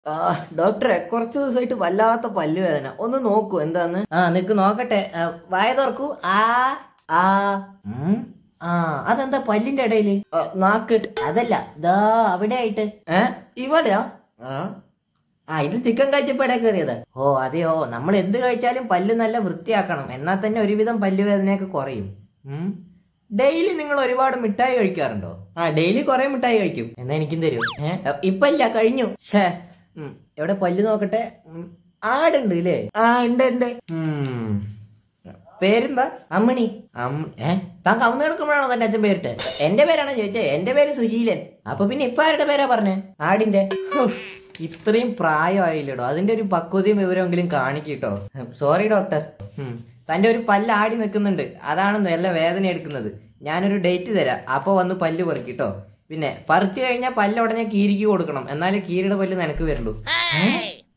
ആ ഡോക്ടറെ കുറച്ച് ദിവസമായിട്ട് വല്ലാത്ത പല്ലുവേദന ഒന്ന് നോക്കൂ എന്താന്ന് ആ നിക്ക് നോക്കട്ടെ ആ, വായ തുറക്കൂ ആ ആ ഉം. ആ അതെന്താ പല്ലിന്റെ ഇടയില് ആ, നാക്ക് അതല്ല ദാ അവിടെ ആയിട്ട് ഏ ഇവിടെയാ ആ ആ ഇത് ചിക്കൻ കഴിച്ചപ്പോഴേ കയറിയത് ഓ അതെയോ നമ്മൾ എന്ത് കഴിച്ചാലും പല്ല് നല്ല വൃത്തിയാക്കണം എന്നാൽ തന്നെ ഒരുവിധം പല്ലുവേദനയൊക്കെ കുറയും ഉം. ഡെയിലി നിങ്ങൾ ഒരുപാട് മിഠായി കഴിക്കാറുണ്ടോ ആ ഡെയിലി കുറെ മിഠായി കഴിക്കും എന്നാ എനിക്കും തരൂ ഏ ഇപ്പൊ ഇല്ല കഴിഞ്ഞു ഷേ ഉം. എവിടെ പല്ല് നോക്കട്ടെ ഉം. ആടുണ്ട് ഇല്ലേ ആ ഉണ്ട് ഉണ്ട് ഉം. പേരെന്താ അമ്മണി അമ്മ ഏ താൻ കവുന്ന് കിടക്കുമ്പോഴാണോ തന്റെ അച്ഛൻ പേരിട്ട് എന്റെ പേരാണോ ചോദിച്ചേ എന്റെ പേര് സുശീലൻ അപ്പൊ പിന്നെ ഇപ്പൊ ആരുടെ പേരാ പറഞ്ഞേ ആടിന്റെ ഹുഫ്. ഇത്രയും പ്രായമായില്ലടോ അതിന്റെ ഒരു പക്വതയും വിവരമെങ്കിലും കാണിക്കട്ടോ സോറി ഡോക്ടർ ഉം. തന്റെ ഒരു പല്ല് ആടി നിൽക്കുന്നുണ്ട് അതാണ് നല്ല വേദന എടുക്കുന്നത് ഞാനൊരു ഡേറ്റ് തരാം അപ്പൊ വന്ന് പല്ല് പറിക്കിട്ടോ പിന്നെ പറിച്ചു കഴിഞ്ഞാൽ പല്ല് ഉടനെ കീരിക്ക് കൊടുക്കണം എന്നാലേ കീരിയുടെ പല്ല് നിനക്ക് വരുള്ളൂ ഏ?